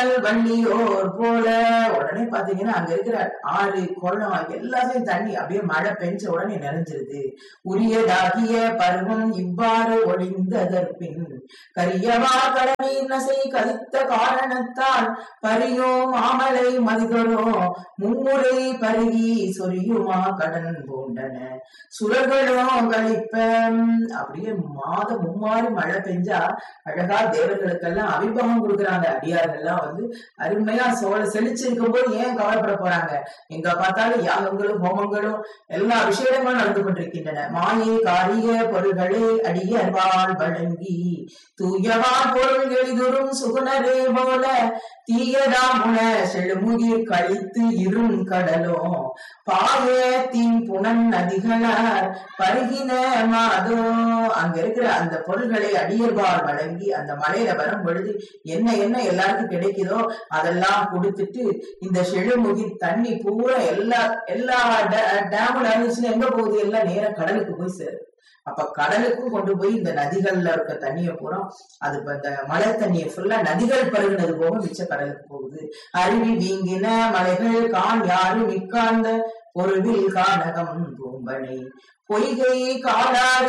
வள்ளியோர் போல உடனே பாத்தீங்கன்னா அங்க இருக்கிற ஆறு குளம் எல்லாத்தையும் தண்ணி அப்படியே மழை பெஞ்ச உடனே நிறைஞ்சிருது உரியதாகிய பருவம் இவ்வாறு ஒளிந்ததற்பின் கரியவா கடனீர் நசை கதித்த காரணத்தால் பரியோ மாமலை மதிதொரோ மும்முறை பருகி சொரியுமா கடன் பூண்டன சுரர்களோ கழிப்ப அப்படியே மாதம் மும்மாறு மழை பெஞ்சா அழகா தேவர்களுக்கெல்லாம் அபிபவம் கொடுக்குறாங்க அடியார்கள்லாம் வந்து அருமையா சோழ செழிச்சிருக்கும் போது ஏன் கவலைப்பட போறாங்க எங்க பார்த்தாலும் யாகங்களும் ஹோமங்களும் எல்லா விஷயங்களும் நடந்து கொண்டிருக்கின்றன மாயை காரிய பொருள்களை அடியர்வாள் வழங்கி தூயவான் பொருள் எளிதுரும் சுகுணரே போல தீயதாமுன செழுமுகிர் கழித்து இரும் கடலும் பாயத்தின் புனன் நதிகளார் பருகின மாதோ அங்க இருக்கிற அந்த பொருள்களை அடியர்வாள் வழங்கி அந்த மலையில வரும் பொழுது என்ன என்ன எல்லாருக்கும் கிடைக்குதோ அதெல்லாம் கொடுத்துட்டு இந்த செழுமுகி தண்ணி பூரா எல்லா எல்லா டேம்ல இருந்துச்சுன்னா எங்க போகுது எல்லாம் நேரா கடலுக்கு போய் சேரும் அப்ப கடலுக்கும் கொண்டு போய் இந்த நதிகள்ல இருக்க தண்ணியை பூரா அது இப்ப இந்த மழை தண்ணியை ஃபுல்லா நதிகள் பருகினது போக மிச்ச கடலுக்கு போகுது அருவி வீங்கின மலைகள் கான் யாரு மிக்காந்த பொருவில் கானகம் பூம்பனை பொய்கை காடாறு